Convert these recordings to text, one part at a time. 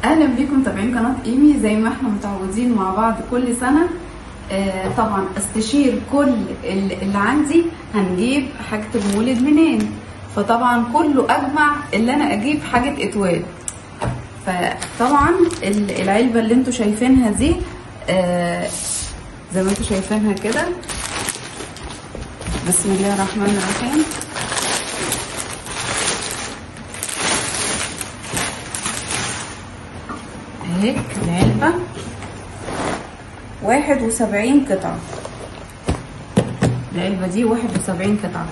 اهلا بيكم متابعين قناه ايمي زي ما احنا متعودين مع بعض كل سنه آه طبعا استشير كل ال- اللي عندي هنجيب حاجه المولد منين فطبعا كله اجمع اللي انا اجيب حاجه اتوال فطبعا ال- العلبه اللي انتوا شايفينها دي آه زي ما انتوا شايفينها كده بسم الله الرحمن الرحيم اهي العلبة واحد وسبعين قطعة العلبة دي واحد وسبعين قطعة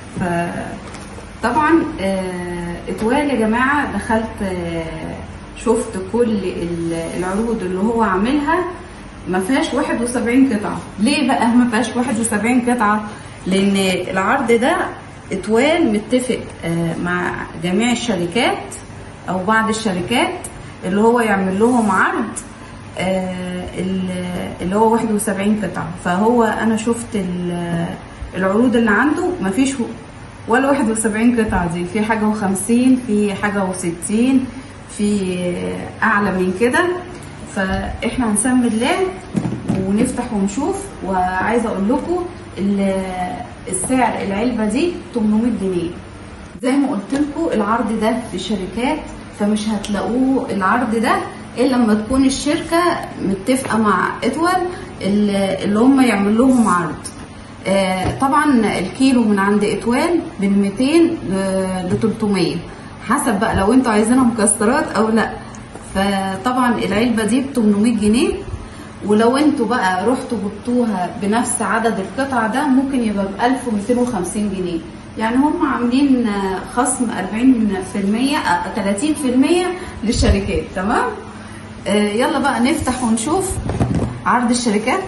فطبعا آه، اتوال يا جماعة دخلت آه، شفت كل ال- العروض اللي هو عاملها ما فيهاش 71 قطعة ليه بقى ما فيهاش 71 قطعة لان العرض ده اتوال متفق آه، مع جميع الشركات او بعض الشركات اللي هو يعمل لهم عرض آه، ال- اللي هو 71 قطعة فهو انا شفت ال- العروض اللي عنده مفيش ولا 71 قطعة دي في حاجة وخمسين في حاجة وستين في أعلى من كده فإحنا هنسمي الله ونفتح ونشوف وعايزة أقول لكم ال- السعر العلبة دي 800 جنيه زي ما قلت لكم العرض ده لشركات فمش هتلاقوه العرض ده الا لما تكون الشركه متفقه مع اتول اللي اللي هم يعمل لهم عرض آه، طبعا الكيلو من عند اتوال من 200 ل 300 حسب بقى لو انتوا عايزينها مكسرات او لا فطبعا العلبه دي ب 800 جنيه ولو انتوا بقى رحتوا جبتوها بنفس عدد القطع ده ممكن يبقى ب 1250 جنيه يعني هم عاملين آه، خصم 40% آه، 30% للشركات تمام آه، يلا بقى نفتح ونشوف عرض الشركات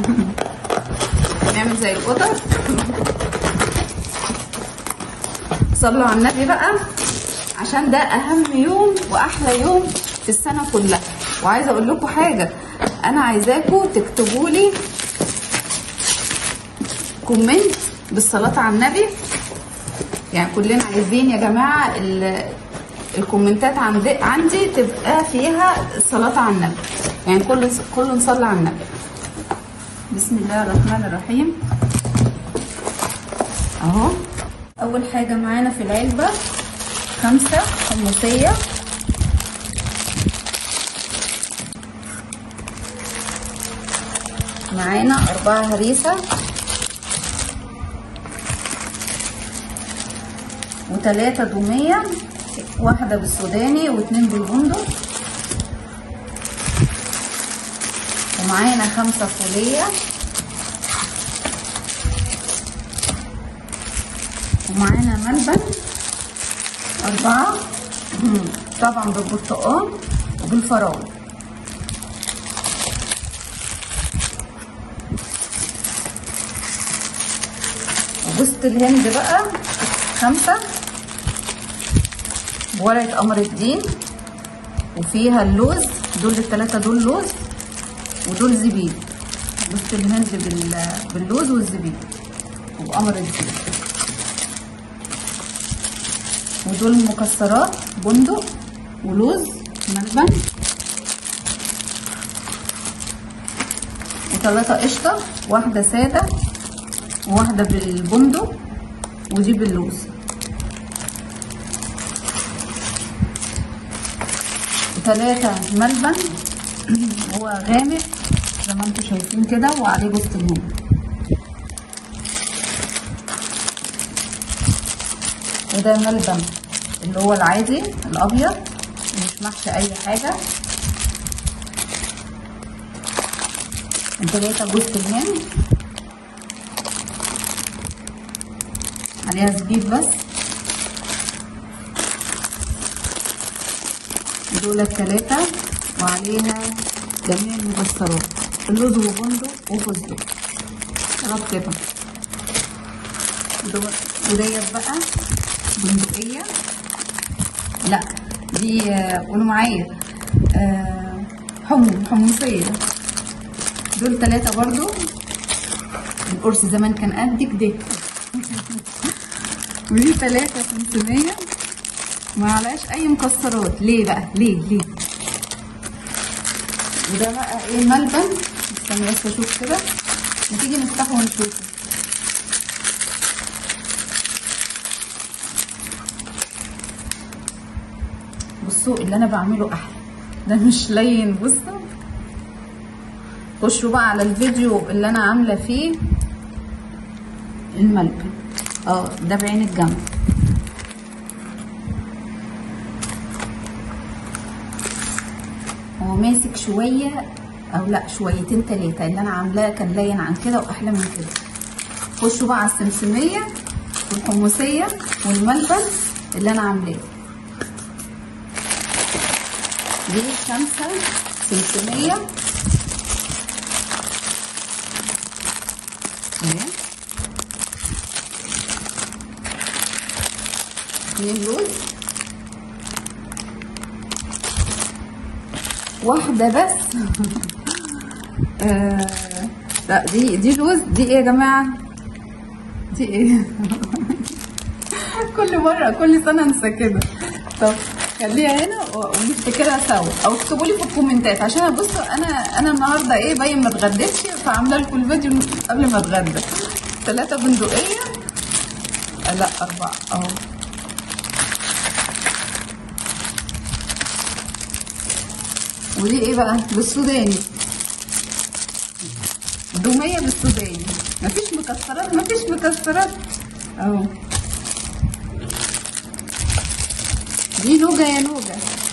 نعمل زي القطط صلوا على النبي بقى عشان ده اهم يوم واحلى يوم في السنه كلها وعايزه اقول لكم حاجه انا عايزاكم تكتبوا لي كومنت بالصلاه على النبي يعني كلنا عايزين يا جماعه ال- الكومنتات عندي عندي تبقى فيها الصلاه على النبي يعني كل كله نصلي على النبي بسم الله الرحمن الرحيم اهو اول حاجه معانا في العلبه خمسه حمصيه معانا اربعه هريسه وتلاتة دومية واحدة بالسوداني واتنين بالبندق ومعانا خمسة فولية ومعانا ملبن أربعة مم. طبعا بالبرتقال وبالفراولة وبوسط الهند بقى خمسة بورقة قمر الدين وفيها اللوز دول التلاتة دول لوز ودول زبيب بوسط الهند بال... باللوز والزبيب وقمر الدين ودول مكسرات بندق ولوز ملبن وثلاثة قشطة واحدة سادة وواحدة بالبندق ودي باللوز وثلاثة ملبن هو غامق زي ما انتم شايفين كده وعليه جوز الهند وده ملبن اللي هو العادي الابيض مش محشي اي حاجه وثلاثة جوز الهند عليها زبيب بس دول التلاتة وعليها جميع المكسرات اللوز وبندق وفستق ثلاث قطع ودول- وديت بقى بندقية لا دي آه، قولوا معايا آه، حمص حمصية دول تلاتة برضو القرص زمان كان قد كده ودي تلاتة خمسمية ما عليهاش أي مكسرات ليه بقى ليه ليه وده بقى ايه ملبن استنى بس اشوف كده ما تيجي نفتحه ونشوفه بصوا اللي انا بعمله احلى ده مش لين بصوا خشوا بقى على الفيديو اللي انا عامله فيه الملبن اه ده بعين الجنب هو ماسك شويه او لا شويتين تلاتة اللي انا عاملاه كان لين عن كده واحلى من كده خشوا بقى على السمسميه والحمصيه والملبن اللي انا عاملاه دي خمسة سمسمية اهي اتنين لوز واحدة بس آه لا دي دي لوز دي ايه يا جماعة دي ايه كل مرة كل سنة انسى كده طب خليها هنا ونفتكرها سوا او اكتبوا لي في الكومنتات عشان بصوا انا انا النهارده ايه باين ما اتغديتش فعامله لكم الفيديو قبل ما اتغدى ثلاثة بندقية آه لا أربعة أهو ودي ايه بقى بالسوداني دومية بالسوداني مفيش مكسرات مفيش مكسرات اهو دي نوجة يا نوجة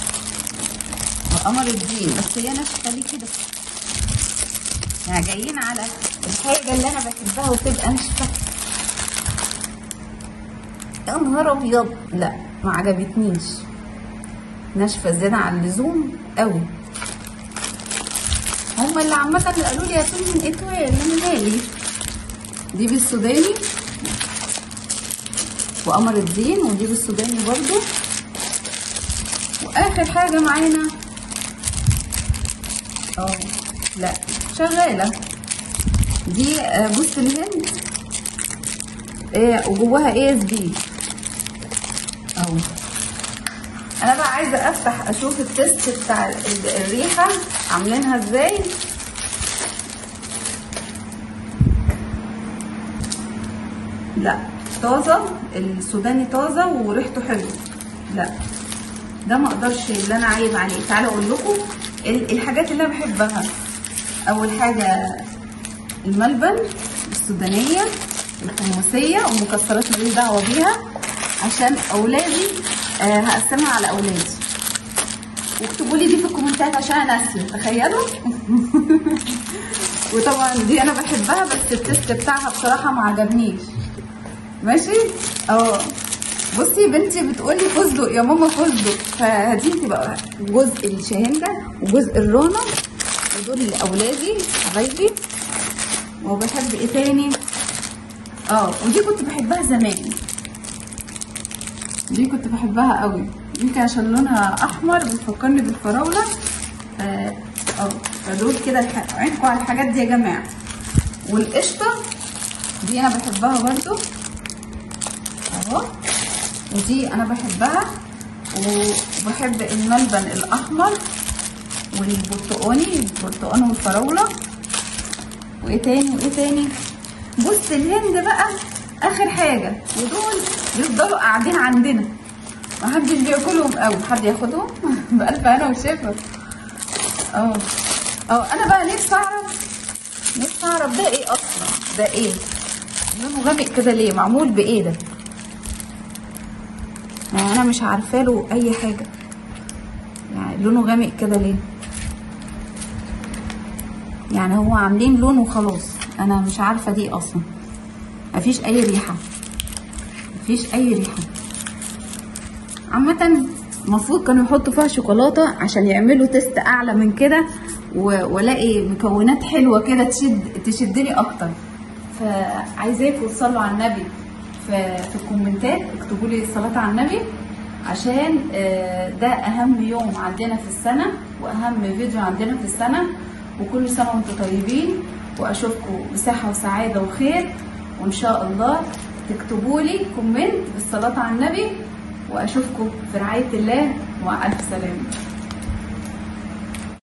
وقمر الدين بس هي ناشفة ليه كده يعني جايين على الحاجة اللي أنا بحبها وتبقى ناشفة يا نهار أبيض لا ما عجبتنيش ناشفة زيادة عن اللزوم قوي هما اللي عامة اللي قالوا لي يا سوري من اتوال انا مالي دي بالسوداني وقمر الدين ودي بالسوداني برضو واخر حاجة معانا اه لا شغالة دي آه، بوست الهند ايه وجواها اي اس بي اهو انا بقى عايزه افتح اشوف التست بتاع ال- الريحه عاملينها ازاي لا طازه السوداني طازه وريحته حلوه لا ده ما اقدرش اللي انا عايب عليه تعالوا اقول لكم ال- الحاجات اللي انا بحبها اول حاجه الملبن السودانيه الحمصيه ومكسرات ماليش دعوه بيها عشان اولادي آه هقسمها على اولادي واكتبوا لي دي في الكومنتات عشان انا ناسيه تخيلوا وطبعا دي انا بحبها بس التست بتاعها بصراحه ما عجبنيش ماشي اه بصي بنتي بتقولي فستق يا ماما فستق فدي تبقى جزء الشاهندة وجزء الرونة ودول لاولادي حبايبي وبحب ايه تاني اه ودي كنت بحبها زمان دي كنت بحبها قوي يمكن عشان لونها احمر بتفكرني بالفراوله اه آه، فدول كده الح- عينكم على الحاجات دي يا جماعه والقشطه دي انا بحبها برضو اهو ودي انا بحبها وبحب الملبن الاحمر والبرتقاني البرتقان والفراوله وايه تاني وايه تاني بص الهند بقى اخر حاجه ودول يفضلوا قاعدين عندنا محدش بياكلهم قوي حد ياخدهم بألف هنا وشفا اه اه انا بقى نفسي اعرف نفسي اعرف ده ايه اصلا ده ايه لونه غامق كده ليه معمول بايه ده يعني انا مش عارفه له اي حاجه يعني لونه غامق كده ليه يعني هو عاملين لون وخلاص انا مش عارفه دي اصلا مفيش اي ريحه مفيش اي ريحه عامه المفروض كانوا يحطوا فيها شوكولاته عشان يعملوا تيست اعلى من كده و- والاقي مكونات حلوه كده تشد تشدني اكتر فعايزاكم تصلوا على النبي في, في الكومنتات اكتبوا لي الصلاه على النبي عشان آه، ده اهم يوم عندنا في السنه واهم فيديو عندنا في السنه وكل سنه وانتم طيبين واشوفكم بصحه وسعاده وخير وان شاء الله تكتبوا لي كومنت بالصلاه على النبي واشوفكم في رعايه الله ومع الف سلامه